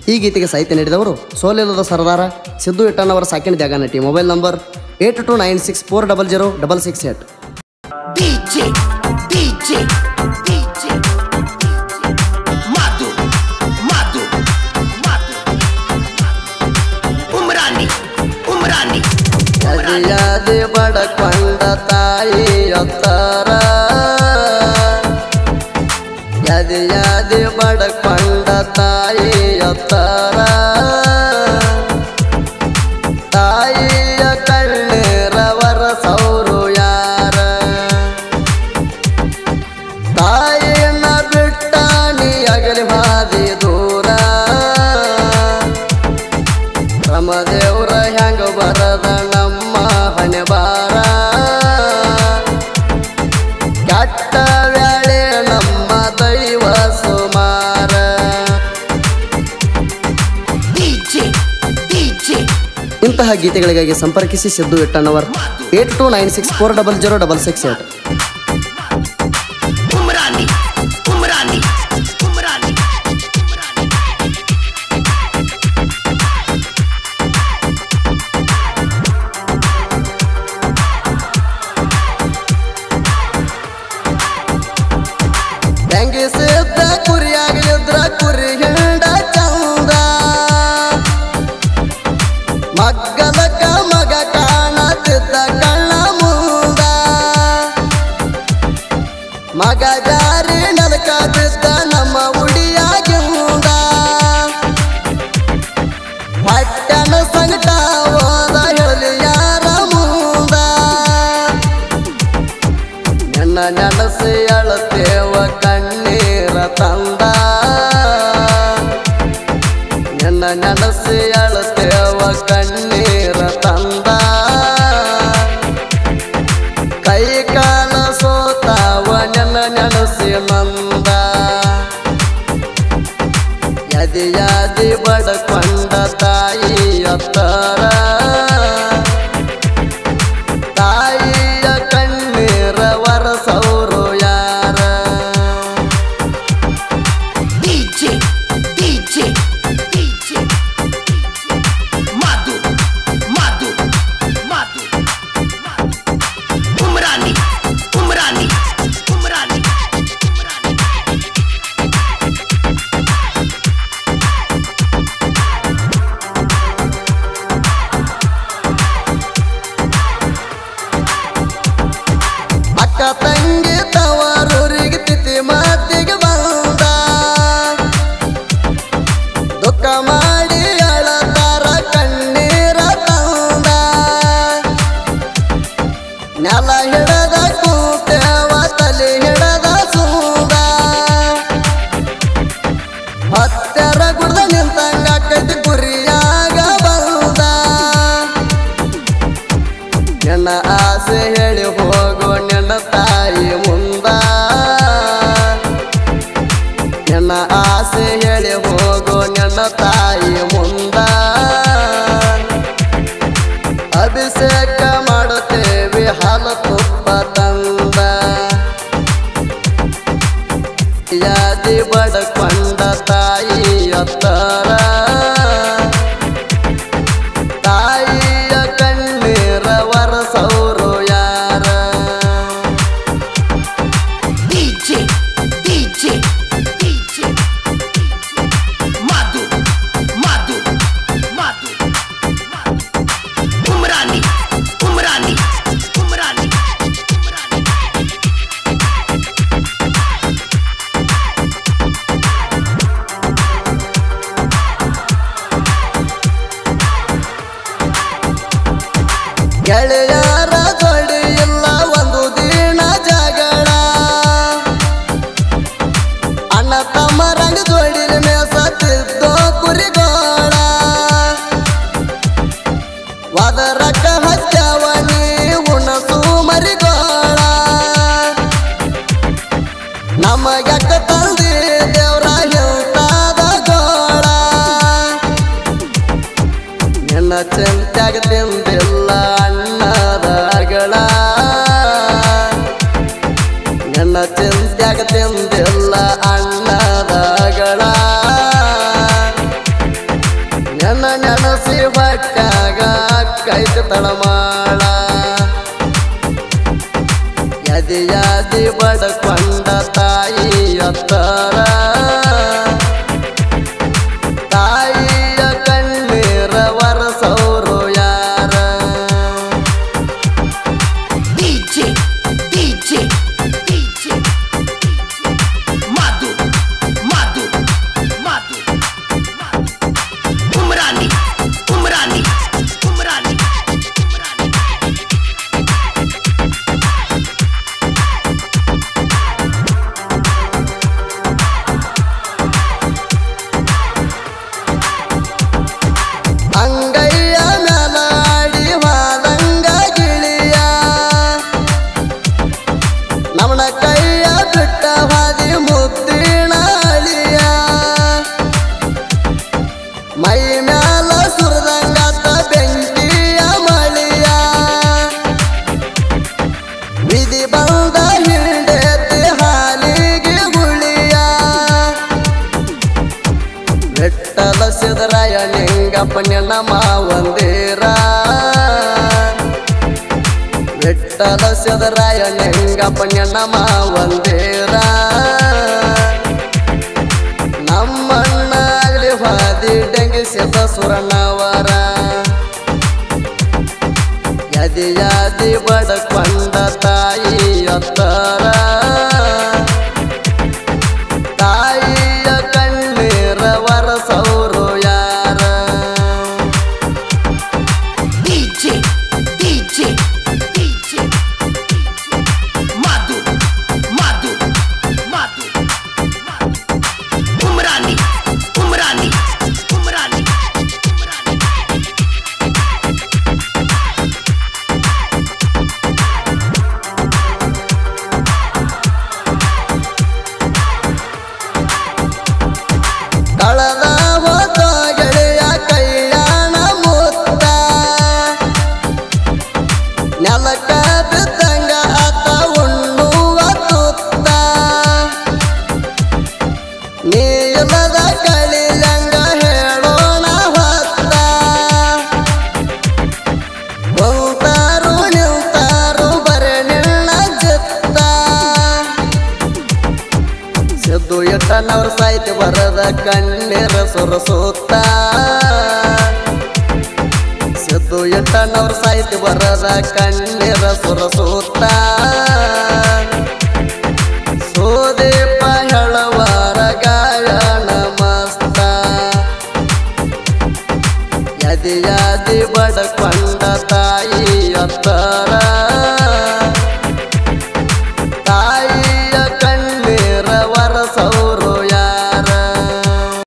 ಈ ಗೀತೆಗೆ ಸಾಹಿತ್ಯ ನೀಡಿದವರು ಸೋಲಿಲ್ಲದ ಸರದಾರ ಸಿದ್ದು ಇಟ್ಟಣ್ಣವರ ಸಾಕಿನ ಜಾಗ ನಟಿ mobile number eight two nine six four double zero double six eight DJ, DJ, DJ, Madu, Madu, Madu, Umrani, Umrani, ಯದಿಯದಿ ಬಡಕೊಂಡ ತಾಯಿಯೊತ್ತರ ಯದಿಯದಿ ಬಡಕೊಂಡ ತಾಯಿಯೊತ್ತರ ತಾಯಿಯ ಕಣ್ಣೀರವರ ಸೌರು ಯಾರ ತಾಯಿಯನ್ನ ಬಿಟ್ಟ ನೀ ಅಗಲಿ ಹಾದಿ ದೂರ ರಮದೇವ್ರ ಹೆಂಗ ಬರದ ನಮ್ಮ ಹಣೆ ಬಾರ ಕೆಟ್ಟ ವ್ಯಾಳೆ ನಮ್ಮ ದೈವ ಸುಮಾರ DJ, DJ, ಇಂತಹ ಗೀತೆಗಳಿಗಾಗಿ ಸಂಪರ್ಕಿಸಿ Siddu Ittannavar eight two nine six four double zero double six eight Umrani, Umrani, Umrani, Umrani. ಹೆಂಗಿಸಿದ್ದ ಕುರಿಯಾಗಲಿದ್ರ ಕುರಿ ಹಿಂಡ ಚಂದ ಮಗ್ಗಲಕ ಮಗ ಕಾಣತಿದ್ದ ಕಣ್ಣ ಮುಂದ ಮಗ ಜಾರಿ ನಲಕದಿದ್ದ ನಮ್ಮ ಉಡಿಯಾಗಿಂದ ಹೊಟ್ಟೆನ ಸಂಕಟ ಹೋದ ಹೇಳಿ ಯಾರ ಮುಂದ ನನ್ನ ನೆನಸಿ ಅಳತೇವ ಕಣ್ಣೀರ ತಂದ ನನ್ನ ನೆನಸಿ ಅಳತೇವ ಕಣ್ಣೀರ ತಂದ ಕೈ ಕಾಲ ಸೋತಾವ ನನ್ನ ನೆನಸಿ ನಂದ ಯದಿ ಯಾದಿ ಬಡಕೊಂಡ ತಾಯಿಯತ್ತರ ತಾಯಿಯ ಕಣ್ಣೀರ ವರಸೌರು ಯಾರ DJ, DJ, DJ, Madu, Madu, Madu, Umrani, Umrani, Umrani, Umrani. ಅಕ್ಕ ತಂಗಿ ತವರೂರಿಗೆ ತಿಥಿ ಮಾತಿಗೆ ಬಂದ ದುಃಖ ಮಾಡಿ ಅಳತಾರ ಕಣ್ಣೀರ ತಂದ ನೆಲ ಹಿಡದ ಕೂತೇವ ತಲೆ ಹಿಡದ ಸೂದ ಹತ್ತರ ಗುಡ್ದ ನಿಂತಂಗ ಕೈತಿ ಗುರಿಯಾಗ ಬಂದ ನನ್ನ ಆಸೆ ಹೇಳಿ ಹೋಗೋ ನನ್ನ ತಾಯಿ ಮುಂದ ನನ್ನ ಆಸೆ ಹೇಳಿ ಹೋಗೋ ನನ್ನ ತಾಯಿ ಮುಂದ ಅಭಿಷೇಕ ಮಾಡುತ್ತೇವೆ ಹಾಲು ತುಪ್ಪ ತಂದ ಯಾದಿ ಬಡಕೊಂಡ ತಾಯಿ ಎತ್ತರ ತಾಯಿಯ ಕಣ್ಣೀರ ವರಸೌರು ಯಾರ DJ, DJ, DJ, Madu, Madu, Madu, Umrani, Umrani, Umrani, Umrani. ಗೆಳೆಯರ ಜೋಡಿ ಇಲ್ಲ ಒಂದು ದಿನ ಜಗಳ ಅಣ್ಣ ತಮ್ಮರಂಗ ಜೋಡಿಲಿ ಮೇಸತ್ತಿದ್ದೋ ಕುರಿಗೋಳ ವದರಕ ಹತ್ಯವ ಉಣಸು ಮರಿಗೋಳ ನಮಗಕ್ಕ ತಂದಿ ದೇವ್ರ ಹೇಳ್ತಾದ ಗೋಳ ನಿನ್ನ ಚಿಂತ್ಯಾಗ ತಿಂದಿಲ್ಲ ಅನ್ನದಗಳ ನಿನ್ನ ಚಿಂತ್ಯಾಗ ತಿಂದಿಲ್ಲ ಅನ್ನದಗಳ ನೆನ ನೆನಸಿ ಹೊಟ್ಟಾಗ ಕೈತ ತಳಮಾಳ ಯದಿ ಯಾದಿ ಬಡಕೊಂಡ ತಾಯಿ ಎತ್ತರ ತಾಯಿಯ ಕಣ್ಣೀರ ವರಸೌರು ಯಾರ DJ, DJ, DJ, Madhu, Madhu, Madhu, Madhu. Umrani, Umrani, Umrani, Umrani. ಅಂಗೈಯ ಮ್ಯಾಲಾಡಿ ವಾದಂಗ ಗಿಳಿಯ ನಮನ ಕೈಯ ಬಿಟ್ಟ ಹಾದಿ ಮುತ್ತಿನ ಅಳಿಯ ಮೈ ಮ್ಯಾಲ ಸುರದಂಗಾತ ಬೆಂಕಿಯ ಮಳಿಯ ವಿಧಿ ಬಂದ ಹಿಂಡೆತಿ ಹಾಲಿಗೆ ಗುಳಿಯ ಬೆಟ್ಟದ ಸಿದರಾಯ ನಿಂಗಪ್ಪನ ನಮ ಒಂದಿರ ಬೆಟ್ಟದ ಸಿದರಾಯ ನಿಂಗಪ್ಪನ ನಮ ಒಂದಿರ ನಮ್ಮಣ್ಣಾಗ್ಲಿ ಹಾದಿ ಡಂಗಿಸಿದ ಸುರನವರ ಯದಿ ಯಾದಿ ಬಡಕೊಂಡ ತಾಯಿ ಎತ್ತರ ತಾಯಿಯ ಕಣ್ಣೀರ ವರಸೌರು ಯಾರ DJ, DJ, DJ, Madhu, Madhu, Madhu, Madhu. Umrani, Umrani, Umrani, Umrani. ಕಳದ ಹೋದ ಗೆಳೆಯ ಕೈಯಾಣ ಮುತ್ತ ನೆಲಕ ಬಿದ್ದಂಗ ಆತ ಉಣ್ಣುವ ತುತ್ತ ನೀಲದ ಕಳಿಲಂಗ ಹೇಳೋಣ ಹೊತ್ತ ಕುಂತಾರು ನಿಂತಾರು ಬರೆ ನಿನ್ನ ಚಿತ್ತ ಸಿದ್ದು ಎಟ್ಟನವ್ರ ಸಾಹಿತ್ಯ ಬರದ ಕಣ್ಣೀರ ಸುರಸುತ್ತ ಸಿದ್ದು ಎಟ್ಟನವ್ರ ಸಾಹಿತ್ಯ ಬರದ ಕಣ್ಣೀರ ಸುರಸುತ್ತ ಸೋದೀಪ ಹೇಳವಾರ ಗಾಯನ ಮಸ್ತ ಯದಿ ಯಾದಿ ಬಡಕೊಂಡ ತಾಯಿ ಎತ್ತರ